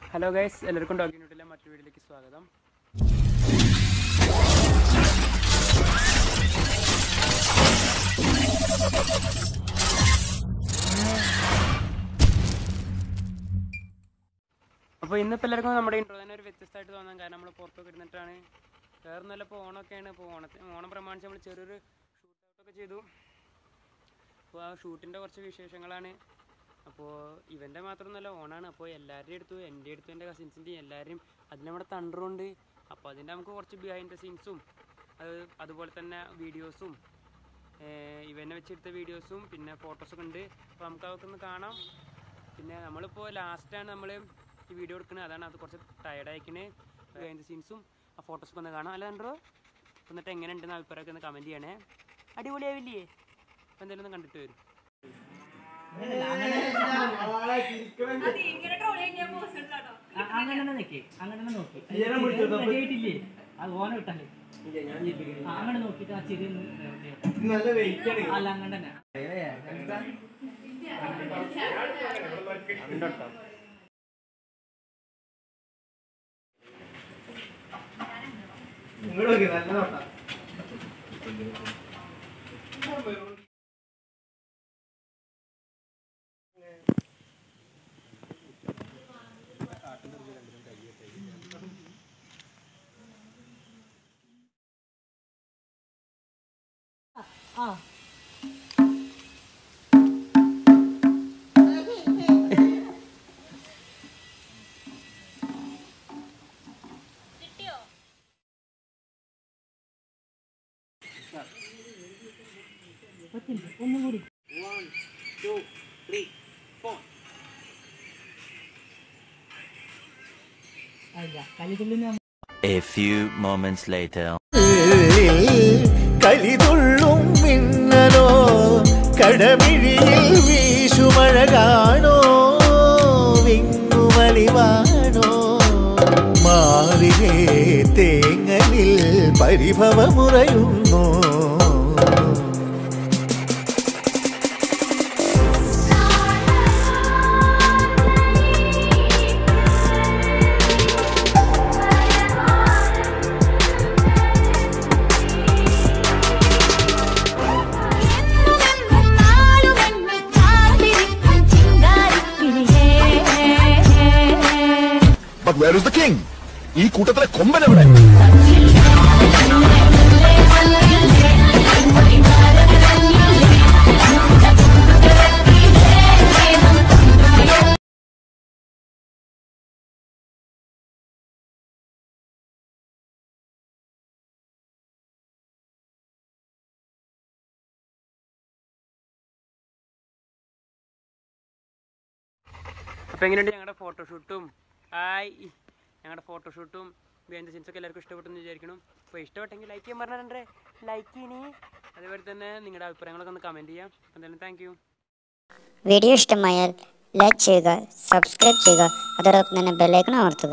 Hello guys എല്ലാവർക്കും dog യൂണിറ്റിലെ മറ്റൊരു വീഡിയോയിലേക്ക് സ്വാഗതം അപ്പോൾ ഇന്നിപ്പോൾ എല്ലാവർക്കും നമ്മുടെ ഇൻട്രോ തന്നെ ഒരു വ്യത്യസ്തമായിട്ട് തോന്നാൻ കാരണം നമ്മൾ പുറത്തൊക്കെ ഇരുന്നിട്ടാണ് വേറെ നല്ല ഇപ്പോൾ ഓണമൊക്കെയാണ് ഇപ്പോൾ ഓണത്തിന് ഓണം പ്രമാണിച്ച് നമ്മൾ ചെറിയൊരു ഷൂട്ട് ഔട്ടൊക്കെ ചെയ്തു അപ്പോൾ ആ ഷൂട്ടിൻ്റെ കുറച്ച് വിശേഷങ്ങളാണ് അപ്പോൾ ഇവൻ്റെ മാത്രമൊന്നുമല്ല ഓണാണ് അപ്പോൾ എല്ലാവരുടെയും എടുത്തു എൻ്റെ അടുത്തു എൻ്റെ കസിൻസിൻ്റെയും എല്ലാവരും അതിൽ നമ്മുടെ തണ്ടറുണ്ട് അപ്പോൾ അതിൻ്റെ നമുക്ക് കുറച്ച് ബിഹൈൻഡ് ദ സീൻസും അത് അതുപോലെ തന്നെ വീഡിയോസും ഇവനെ വെച്ചെടുത്ത വീഡിയോസും പിന്നെ ഫോട്ടോസൊക്കെ ഉണ്ട് അപ്പോൾ നമുക്ക് അതൊക്കെ ഒന്ന് കാണാം പിന്നെ നമ്മളിപ്പോൾ ലാസ്റ്റാണ് നമ്മൾ ഈ വീഡിയോ എടുക്കുന്നത് അതാണ് അത് കുറച്ച് ടയർഡ് അയക്കണേ ബിഹൈൻഡ് ദ സീൻസും ആ ഫോട്ടോസൊക്കെ ഒന്ന് കാണാം അല്ല കണ്ടോ എന്നിട്ട് എങ്ങനെ ഉണ്ടെന്ന് അഭിപ്രായമൊക്കെ ഒന്ന് കമൻറ്റ് ചെയ്യണേ അടിപൊളിയാവില്ലേ അപ്പോൾ എന്തായാലും ഒന്ന് കണ്ടിട്ട് വരും അങ്ങനെ നോക്കി അങ്ങനെ നോക്കി റെഡിയായിട്ടില്ലേ അത് ഓന വിട്ടാല് ആ, അങ്ങനെ നോക്കിട്ട് ആ ചിരി ഒന്ന് ചെയ്യട്ടെ. അല്ല അങ്ങനെ തന്നെ ഒന്നും കൂടി അല്ല കലിതുള്ളി A few moments later. കളിതുള്ളും മിന്നലോ കടമിഴിയിൽ വീശുമഴകാണോ വിങ്ങുമലിവാണോ മാറിലേ തേങ്ങലിൽ പരിഭവമുറയുന്നു But where is the king? ഈ കൂട്ടത്തിലെ കൊമ്പൻ എവിടെ അപ്പോൾ എങ്ങനെയുണ്ട് ഞങ്ങളുടെ ഫോട്ടോഷൂട്ടും ആയി ഞങ്ങളുടെ ഫോട്ടോഷൂട്ടും ബിഹൈൻഡ് സീൻസ് ഒക്കെ എല്ലാവർക്കും ഇഷ്ടപ്പെട്ടെന്ന് വിചാരിക്കണം അപ്പോൾ ഇഷ്ടപ്പെട്ടെങ്കിൽ ലൈക്ക് ചെയ്യാൻ പറഞ്ഞിട്ടുണ്ടേ ലൈക്ക് ചെയ്യണേ അതേപോലെ തന്നെ നിങ്ങളുടെ അഭിപ്രായങ്ങളൊക്കെ ഒന്ന് കമൻറ്റ് ചെയ്യാം എന്തായാലും താങ്ക് യു വീഡിയോ ഇഷ്ടമായാൽ ലൈക്ക് ചെയ്യുക സബ്സ്ക്രൈബ് ചെയ്യുക അതോടൊപ്പം തന്നെ ബെല്ലൈക്കൺ അമർത്തുക